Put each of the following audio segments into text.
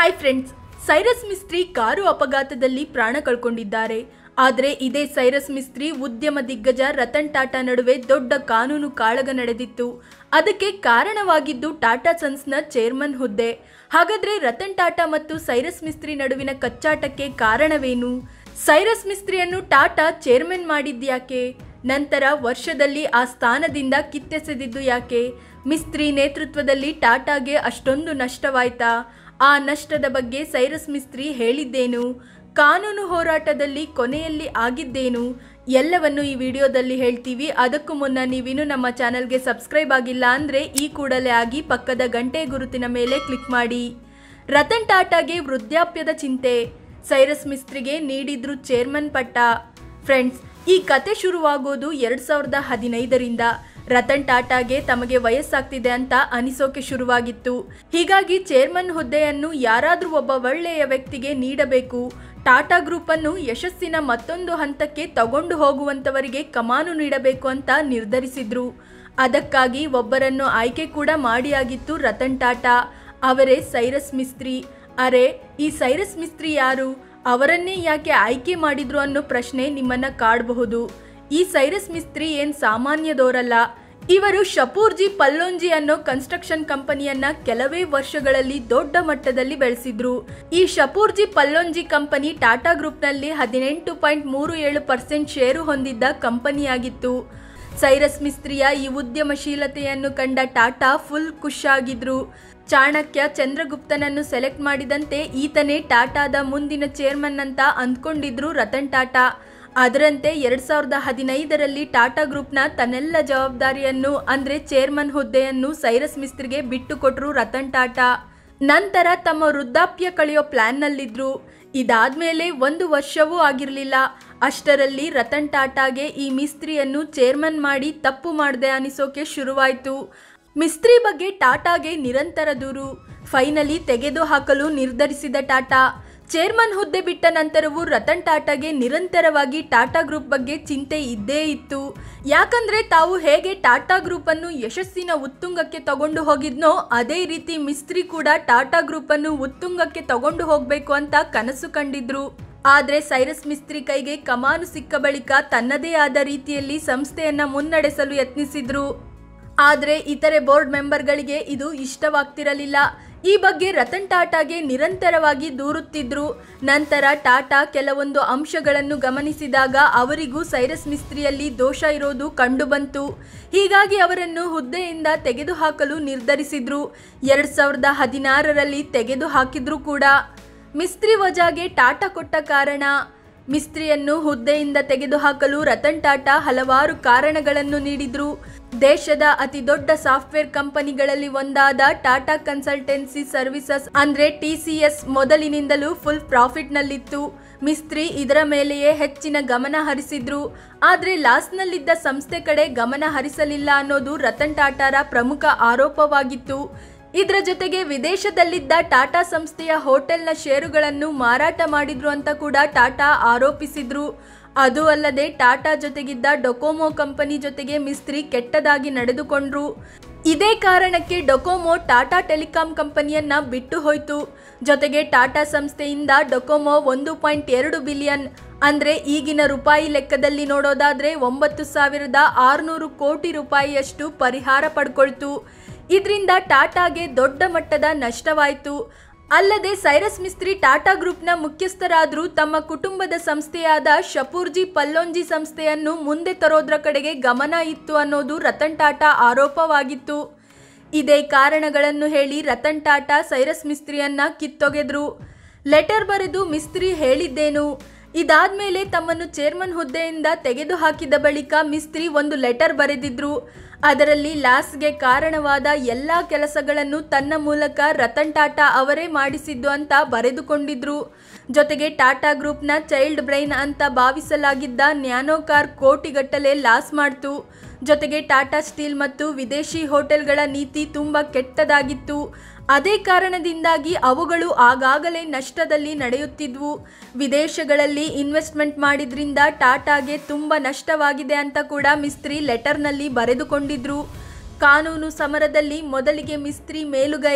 hi friends Cyrus Mistry car ಅಪಘಾತದಲ್ಲಿ ಪ್ರಾಣ ಕಳ್ಕೊಂಡಿದ್ದಾರೆ ಆದರೆ ಇದೇ ಸೈರಸ್ ಮಿಸ್ತ್ರಿ ಉದ್ಯಮ ದಿಗ್ಗಜ ರತನ್ ಟಾಟಾ ನಡುವೆ ದೊಡ್ಡ ಕಾನೂನು ಕಾಳಗ ನಡೆದಿತ್ತು ಅದಕ್ಕೆ ಕಾರಣವಾಗಿದ್ದು ಟಾಟಾ ಸನ್ಸ್ನ ಚೇರ್ಮನ್ ಹುದ್ದೆ ಹಾಗಾದ್ರೆ ರತನ್ ಟಾಟಾ ಮತ್ತು ಸೈರಸ್ ಮಿಸ್ತ್ರಿ ನಡುವಿನ ಕಚ್ಚಾಟಕ್ಕೆ ಕಾರಣವೇನು ಸೈರಸ್ ಮಿಸ್ತ್ರಿಯನ್ನು ಟಾಟಾ ಚೇರ್ಮನ್ ಮಾಡಿದ್ಯಾಕೆ ನಂತರ ವರ್ಷದಲ್ಲಿ ಆ ಸ್ಥಾನದಿಂದ ಕಿತ್ತೆಸೆದಿದ್ದು ಯಾಕೆ ಮಿಸ್ತ್ರಿ ನೇತೃತ್ವದಲ್ಲಿ ಟಾಟಾಗೆ ಅಷ್ಟೊಂದು ನಷ್ಟವಾಯ್ತಾ ಆ ನಷ್ಟದ ಬಗ್ಗೆ ಸೈರಸ್ ಮಿಸ್ತ್ರಿ ಹೇಳಿದ್ದೇನು ಕಾನೂನು ಹೋರಾಟದಲ್ಲಿ ಕೊನೆಯಲ್ಲಿ ಆಗಿದ್ದೇನು ಎಲ್ಲವನ್ನು ಈ ವಿಡಿಯೋದಲ್ಲಿ ಹೇಳ್ತೀವಿ ಅದಕ್ಕೂ ಮುನ್ನ ನೀವಿನ್ನು ನಮ್ಮ ಚಾನಲ್ಗೆ ಸಬ್ಸ್ಕ್ರೈಬ್ ಆಗಿಲ್ಲ ಅಂದರೆ ಈ ಕೂಡಲೇ ಆಗಿ ಪಕ್ಕದ ಗಂಟೆ ಗುರುತಿನ ಮೇಲೆ ಕ್ಲಿಕ್ ಮಾಡಿ ರತನ್ ಟಾಟಾಗೆ ವೃದ್ಧಾಪ್ಯದ ಚಿಂತೆ ಸೈರಸ್ ಮಿಸ್ತ್ರಿಗೆ ನೀಡಿದ್ರು ಚೇರ್ಮನ್ ಪಟ್ಟ ಫ್ರೆಂಡ್ಸ್ ಈ ಕತೆ ಶುರುವಾಗೋದು ಎರಡು ಸಾವಿರದ ಹದಿನೈದರಿಂದ ರತನ್ ಟಾಟಾಗೆ ತಮಗೆ ವಯಸ್ಸಾಗ್ತಿದೆ ಅಂತ ಅನಿಸೋಕೆ ಶುರುವಾಗಿತ್ತು ಹೀಗಾಗಿ ಚೇರ್ಮನ್ ಹುದ್ದೆಯನ್ನು ಯಾರಾದರೂ ಒಬ್ಬ ಒಳ್ಳೆಯ ವ್ಯಕ್ತಿಗೆ ನೀಡಬೇಕು ಟಾಟಾ ಗ್ರೂಪ್ ಅನ್ನು ಯಶಸ್ಸಿನ ಮತ್ತೊಂದು ಹಂತಕ್ಕೆ ತಗೊಂಡು ಹೋಗುವಂತವರಿಗೆ ಕಮಾನು ನೀಡಬೇಕು ಅಂತ ನಿರ್ಧರಿಸಿದ್ರು ಅದಕ್ಕಾಗಿ ಒಬ್ಬರನ್ನು ಆಯ್ಕೆ ಕೂಡ ಮಾಡಿಯಾಗಿತ್ತು ರತನ್ ಟಾಟಾ ಅವರೇ ಸೈರಸ್ ಮಿಸ್ತ್ರಿ ಅರೆ ಈ ಸೈರಸ್ ಮಿಸ್ತ್ರಿ ಯಾರು ಅವರನ್ನೇ ಯಾಕೆ ಆಯ್ಕೆ ಮಾಡಿದ್ರು ಅನ್ನೋ ಪ್ರಶ್ನೆ ನಿಮ್ಮನ್ನ ಕಾಡಬಹುದು ಈ ಸೈರಸ್ ಮಿಸ್ತ್ರಿ ಏನ್ ಸಾಮಾನ್ಯದವರಲ್ಲ ಇವರು ಶಪೂರ್ಜಿ ಪಲ್ಲೊಂಜಿ ಅನ್ನೋ ಕನ್ಸ್ಟ್ರಕ್ಷನ್ ಕಂಪನಿಯನ್ನ ಕೆಲವೇ ವರ್ಷಗಳಲ್ಲಿ ದೊಡ್ಡ ಮಟ್ಟದಲ್ಲಿ ಬೆಳೆಸಿದ್ರು ಈ ಶಪೂರ್ಜಿ ಪಲ್ಲೊಂಜಿ ಕಂಪನಿ ಟಾಟಾ ಗ್ರೂಪ್ನಲ್ಲಿ ಹದಿನೆಂಟು ಪಾಯಿಂಟ್ ಮೂರು ಏಳು ಪರ್ಸೆಂಟ್ ಷೇರು ಹೊಂದಿದ್ದ ಕಂಪನಿಯಾಗಿತ್ತು ಸೈರಸ್ ಮಿಸ್ತ್ರಿಯ ಈ ಉದ್ಯಮಶೀಲತೆಯನ್ನು ಕಂಡ ಟಾಟಾ ಫುಲ್ ಖುಷಾಗಿದ್ರು ಚಾಣಕ್ಯ ಚಂದ್ರಗುಪ್ತನನ್ನು ಸೆಲೆಕ್ಟ್ ಮಾಡಿದಂತೆ ಈತನೇ ಟಾಟಾದ ಮುಂದಿನ ಚೇರ್ಮನ್ ಅಂತ ಅಂದ್ಕೊಂಡಿದ್ರು ರತನ್ ಟಾಟಾ ಅದರಂತೆ ಎರಡ್ ಸಾವಿರದ ಹದಿನೈದರಲ್ಲಿ ಟಾಟಾ ಗ್ರೂಪ್ನ ತನ್ನೆಲ್ಲ ಜವಾಬ್ದಾರಿಯನ್ನು ಅಂದ್ರೆ ಚೇರ್ಮನ್ ಹುದ್ದೆಯನ್ನು ಸೈರಸ್ ಮಿಸ್ತ್ರಿಗೆ ಬಿಟ್ಟು ಕೊಟ್ರು ರತನ್ ಟಾಟಾ ನಂತರ ತಮ್ಮ ವೃದ್ಧಾಪ್ಯ ಕಳೆಯೋ ಪ್ಲಾನ್ನಲ್ಲಿದ್ರು ಇದಾದ್ಮೇಲೆ ಒಂದು ವರ್ಷವೂ ಆಗಿರಲಿಲ್ಲ ಅಷ್ಟರಲ್ಲಿ ರತನ್ ಟಾಟಾಗೆ ಈ ಮಿಸ್ತ್ರಿಯನ್ನು ಚೇರ್ಮನ್ ಮಾಡಿ ತಪ್ಪು ಮಾಡಿದೆ ಅನಿಸೋಕೆ ಶುರುವಾಯಿತು ಮಿಸ್ತ್ರಿ ಬಗ್ಗೆ ಟಾಟಾಗೆ ನಿರಂತರ ದೂರು ಫೈನಲಿ ತೆಗೆದು ಹಾಕಲು ನಿರ್ಧರಿಸಿದ ಟಾಟಾ ಚೇರ್ಮನ್ ಹುದ್ದೆ ಬಿಟ್ಟ ನಂತರವೂ ರತನ್ ಟಾಟಾಗೆ ನಿರಂತರವಾಗಿ ಟಾಟಾ ಗ್ರೂಪ್ ಬಗ್ಗೆ ಚಿಂತೆ ಇದ್ದೇ ಇತ್ತು ಯಾಕಂದ್ರೆ ತಾವು ಹೇಗೆ ಟಾಟಾ ಗ್ರೂಪ್ ಅನ್ನು ಯಶಸ್ಸಿನ ಉತ್ತುಂಗಕ್ಕೆ ತಗೊಂಡು ಹೋಗಿದ್ನೋ ಅದೇ ರೀತಿ ಮಿಸ್ತ್ರಿ ಕೂಡ ಟಾಟಾ ಗ್ರೂಪ್ ಅನ್ನು ಉತ್ತುಂಗಕ್ಕೆ ತಗೊಂಡು ಹೋಗ್ಬೇಕು ಅಂತ ಕನಸು ಕಂಡಿದ್ರು ಆದ್ರೆ ಸೈರಸ್ ಮಿಸ್ತ್ರಿ ಕೈಗೆ ಕಮಾನು ಸಿಕ್ಕ ಬಳಿಕ ತನ್ನದೇ ಆದ ರೀತಿಯಲ್ಲಿ ಸಂಸ್ಥೆಯನ್ನ ಮುನ್ನಡೆಸಲು ಯತ್ನಿಸಿದ್ರು ಆದ್ರೆ ಇತರೆ ಬೋರ್ಡ್ ಮೆಂಬರ್ಗಳಿಗೆ ಇದು ಇಷ್ಟವಾಗ್ತಿರಲಿಲ್ಲ ಈ ಬಗ್ಗೆ ರತನ್ ಟಾಟಾಗೆ ನಿರಂತರವಾಗಿ ದೂರುತ್ತಿದ್ರು ನಂತರ ಟಾಟಾ ಕೆಲವೊಂದು ಅಂಶಗಳನ್ನು ಗಮನಿಸಿದಾಗ ಅವರಿಗೂ ಸೈರಸ್ ಮಿಸ್ತ್ರಿಯಲ್ಲಿ ದೋಷ ಇರೋದು ಕಂಡುಬಂತು ಹೀಗಾಗಿ ಅವರನ್ನು ಹುದ್ದೆಯಿಂದ ತೆಗೆದುಹಾಕಲು ನಿರ್ಧರಿಸಿದ್ರು ಎರಡ್ ಸಾವಿರದ ಹದಿನಾರರಲ್ಲಿ ತೆಗೆದು ಹಾಕಿದ್ರು ಕೂಡ ಮಿಸ್ತ್ರಿ ವಜಾಗೆ ಟಾಟಾ ಕೊಟ್ಟ ಕಾರಣ ಮಿಸ್ತ್ರಿಯನ್ನು ಹುದ್ದೆಯಿಂದ ತೆಗೆದುಹಾಕಲು ರತನ್ ಟಾಟಾ ಹಲವಾರು ಕಾರಣಗಳನ್ನು ನೀಡಿದ್ರು ದೇಶದ ಅತಿ ದೊಡ್ಡ ಸಾಫ್ಟ್ವೇರ್ ಕಂಪನಿಗಳಲ್ಲಿ ಒಂದಾದ ಟಾಟಾ ಕನ್ಸಲ್ಟೆನ್ಸಿ ಸರ್ವಿಸಸ್ ಅಂದ್ರೆ ಟಿಸಿಎಸ್ ಮೊದಲಿನಿಂದಲೂ ಫುಲ್ ಪ್ರಾಫಿಟ್ನಲ್ಲಿತ್ತು ಮಿಸ್ತ್ರಿ ಇದರ ಮೇಲೆಯೇ ಹೆಚ್ಚಿನ ಗಮನ ಹರಿಸಿದ್ರು ಆದ್ರೆ ಲಾಸ್ನಲ್ಲಿದ್ದ ಸಂಸ್ಥೆ ಕಡೆ ಗಮನ ಹರಿಸಲಿಲ್ಲ ಅನ್ನೋದು ರತನ್ ಟಾಟಾರ ಪ್ರಮುಖ ಆರೋಪವಾಗಿತ್ತು ಇದರ ಜೊತೆಗೆ ವಿದೇಶದಲ್ಲಿದ್ದ ಟಾಟಾ ಸಂಸ್ಥೆಯ ಹೋಟೆಲ್ನ ಷೇರುಗಳನ್ನು ಮಾರಾಟ ಮಾಡಿದ್ರು ಅಂತ ಕೂಡ ಟಾಟಾ ಆರೋಪಿಸಿದ್ರು ಅದು ಅಲ್ಲದೆ ಟಾಟಾ ಜೊತೆಗಿದ್ದ ಡೊಕೋಮೊ ಕಂಪನಿ ಜೊತೆಗೆ ಮಿಸ್ತ್ರಿ ಕೆಟ್ಟದಾಗಿ ನಡೆದುಕೊಂಡ್ರು ಇದೇ ಕಾರಣಕ್ಕೆ ಡೊಕೋಮೊ ಟಾಟಾ ಟೆಲಿಕಾಂ ಕಂಪನಿಯನ್ನ ಬಿಟ್ಟು ಹೋಯ್ತು ಜೊತೆಗೆ ಟಾಟಾ ಸಂಸ್ಥೆಯಿಂದ ಡೊಕೋಮೊ ಒಂದು ಪಾಯಿಂಟ್ ಎರಡು ಬಿಲಿಯನ್ ಅಂದ್ರೆ ಈಗಿನ ರೂಪಾಯಿ ಲೆಕ್ಕದಲ್ಲಿ ನೋಡೋದಾದ್ರೆ ಒಂಬತ್ತು ಸಾವಿರದ ಆರುನೂರು ಕೋಟಿ ರೂಪಾಯಿಯಷ್ಟು ಪರಿಹಾರ ಪಡ್ಕೊಳ್ತು ಇದರಿಂದ ಟಾಟಾಗೆ ದೊಡ್ಡ ಮಟ್ಟದ ನಷ್ಟವಾಯಿತು ಅಲ್ಲದೆ ಸೈರಸ್ ಮಿಸ್ತ್ರಿ ಟಾಟಾ ಗ್ರೂಪ್ನ ಮುಖ್ಯಸ್ಥರಾದರೂ ತಮ್ಮ ಕುಟುಂಬದ ಸಂಸ್ಥೆಯಾದ ಶಪೂರ್ಜಿ ಪಲ್ಲೊಂಜಿ ಸಂಸ್ಥೆಯನ್ನು ಮುಂದೆ ತರೋದ್ರ ಕಡೆಗೆ ಗಮನ ಇತ್ತು ಅನ್ನೋದು ರತನ್ ಟಾಟಾ ಆರೋಪವಾಗಿತ್ತು ಇದೇ ಕಾರಣಗಳನ್ನು ಹೇಳಿ ರತನ್ ಟಾಟಾ ಸೈರಸ್ ಮಿಸ್ತ್ರಿಯನ್ನ ಕಿತ್ತೊಗೆದ್ರು ಲೆಟರ್ ಬರೆದು ಮಿಸ್ತ್ರಿ ಹೇಳಿದ್ದೇನು ಇದಾದ್ಮೇಲೆ ತಮ್ಮನ್ನು ಚೇರ್ಮನ್ ಹುದ್ದೆಯಿಂದ ತೆಗೆದು ಹಾಕಿದ ಬಳಿಕ ಮಿಸ್ತ್ರಿ ಒಂದು ಲೆಟರ್ ಬರೆದಿದ್ರು ಅದರಲ್ಲಿ ಲಾಸ್ಗೆ ಕಾರಣವಾದ ಎಲ್ಲ ಕೆಲಸಗಳನ್ನು ತನ್ನ ಮೂಲಕ ರತನ್ ಟಾಟಾ ಅವರೇ ಮಾಡಿಸಿದ್ದು ಅಂತ ಬರೆದುಕೊಂಡಿದ್ರು ಜೊತೆಗೆ ಟಾಟಾ ಗ್ರೂಪ್ನ ಚೈಲ್ಡ್ ಬ್ರೈನ್ ಅಂತ ಭಾವಿಸಲಾಗಿದ್ದ ನ್ಯಾನೋ ಕಾರ್ ಕೋಟಿಗಟ್ಟಲೆ ಲಾಸ್ ಮಾಡ್ತು ಜೊತೆಗೆ ಟಾಟಾ ಸ್ಟೀಲ್ ಮತ್ತು ವಿದೇಶಿ ಹೋಟೆಲ್ಗಳ ನೀತಿ ತುಂಬ ಕೆಟ್ಟದಾಗಿತ್ತು ಅದೇ ಕಾರಣದಿಂದಾಗಿ ಅವುಗಳು ಆಗಾಗಲೇ ನಷ್ಟದಲ್ಲಿ ನಡೆಯುತ್ತಿದ್ವು ವಿದೇಶಗಳಲ್ಲಿ ಇನ್ವೆಸ್ಟ್ಮೆಂಟ್ ಮಾಡಿದ್ರಿಂದ ಟಾಟಾಗೆ ತುಂಬ ನಷ್ಟವಾಗಿದೆ ಅಂತ ಕೂಡ ಮಿಸ್ತ್ರಿ ಲೆಟರ್ನಲ್ಲಿ ಬರೆದುಕೊಂಡಿದ್ರು ಕಾನೂನು ಸಮರದಲ್ಲಿ ಮೊದಲಿಗೆ ಮಿಸ್ತ್ರಿ ಮೇಲುಗೈ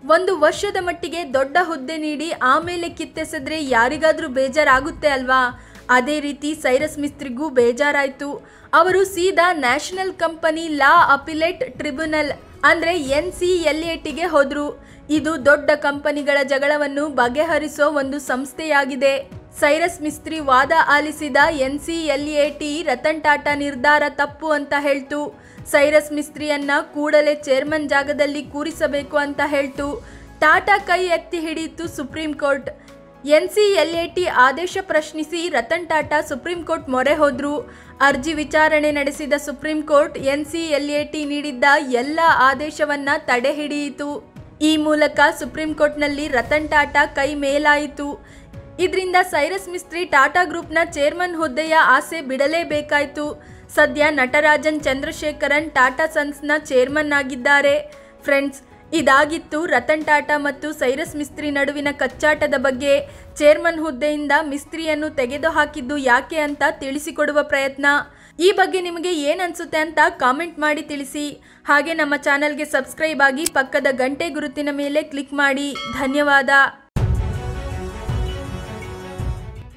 ಒಂದು ವರ್ಷದ ಮಟ್ಟಿಗೆ ದೊಡ್ಡ ಹುದ್ದೆ ನೀಡಿ ಆಮೇಲೆ ಕಿತ್ತೆಸೆದ್ರೆ ಯಾರಿಗಾದ್ರೂ ಬೇಜಾರಾಗುತ್ತೆ ಅಲ್ವಾ ಅದೇ ರೀತಿ ಸೈರಸ್ ಮಿಸ್ತ್ರಿಗೂ ಬೇಜಾರಾಯ್ತು ಅವರು ಸೀದಾ national company law appellate tribunal ಅಂದ್ರೆ ಎನ್ ಸಿ ಎಲ್ ಎ ಟಿಗೆ ಹೋದ್ರು ಇದು ದೊಡ್ಡ ಕಂಪನಿಗಳ ಜಗಳವನ್ನು ಬಗೆಹರಿಸೋ ಒಂದು ಸಂಸ್ಥೆಯಾಗಿದೆ ಸೈರಸ್ ಮಿಸ್ತ್ರಿ ವಾದ ಆಲಿಸಿದ N C L A T Ratan Tata ನಿರ್ಧಾರ ತಪ್ಪು ಅಂತ ಹೇಳ್ತು ಸೈರಸ್ ಮಿಸ್ತ್ರಿಯನ್ನ ಕೂಡಲೇ ಚೇರ್ಮನ್ ಜಾಗದಲ್ಲಿ ಕೂರಿಸಬೇಕು ಅಂತ ಹೇಳ್ತು ಟಾಟಾ ಕೈ ಎತ್ತಿ ಹಿಡಿಯಿತು supreme court N C L A T ಆದೇಶ ಪ್ರಶ್ನಿಸಿ ರತನ್ ಟಾಟಾ ಸುಪ್ರೀಂ ಕೋರ್ಟ್ ಮೊರೆ ಹೋದ್ರು ಅರ್ಜಿ ವಿಚಾರಣೆ ನಡೆಸಿದ supreme court N C L A T ನೀಡಿದ್ದ ಎಲ್ಲ ಆದೇಶವನ್ನ ತಡೆ ಹಿಡಿಯಿತು ಈ ಮೂಲಕ ಸುಪ್ರೀಂ ಕೋರ್ಟ್ನಲ್ಲಿ ರತನ್ ಟಾಟಾ ಕೈ ಮೇಲಾಯಿತು ಇದರಿಂದ ಸೈರಸ್ ಮಿಸ್ತ್ರಿ ಟಾಟಾ ಗ್ರೂಪ್ನ ಚೇರ್ಮನ್ ಹುದ್ದೆಯ ಆಸೆ ಬಿಡಲೇಬೇಕಾಯಿತು ಸದ್ಯ ನಟರಾಜನ್ ಚಂದ್ರಶೇಖರನ್ ಟಾಟಾ ಸನ್ಸ್ನ ಚೇರ್ಮನ್ ಆಗಿದ್ದಾರೆ ಫ್ರೆಂಡ್ಸ್ ಇದಾಗಿತ್ತು ರತನ್ ಟಾಟಾ ಮತ್ತು ಸೈರಸ್ ಮಿಸ್ತ್ರಿ ನಡುವಿನ ಕಚ್ಚಾಟದ ಬಗ್ಗೆ ಚೇರ್ಮನ್ ಹುದ್ದೆಯಿಂದ ಮಿಸ್ತ್ರಿಯನ್ನು ತೆಗೆದುಹಾಕಿದ್ದು ಯಾಕೆ ಅಂತ ತಿಳಿಸಿಕೊಡುವ ಪ್ರಯತ್ನ ಈ ಬಗ್ಗೆ ನಿಮಗೆ ಏನು ಅನ್ಸುತ್ತೆ ಅಂತ ಕಾಮೆಂಟ್ ಮಾಡಿ ತಿಳಿಸಿ ಹಾಗೆ ನಮ್ಮ ಚಾನಲ್ಗೆ ಸಬ್ಸ್ಕ್ರೈಬ್ ಆಗಿ ಪಕ್ಕದ ಗಂಟೆ ಗುರುತಿನ ಮೇಲೆ ಕ್ಲಿಕ್ ಮಾಡಿ ಧನ್ಯವಾದ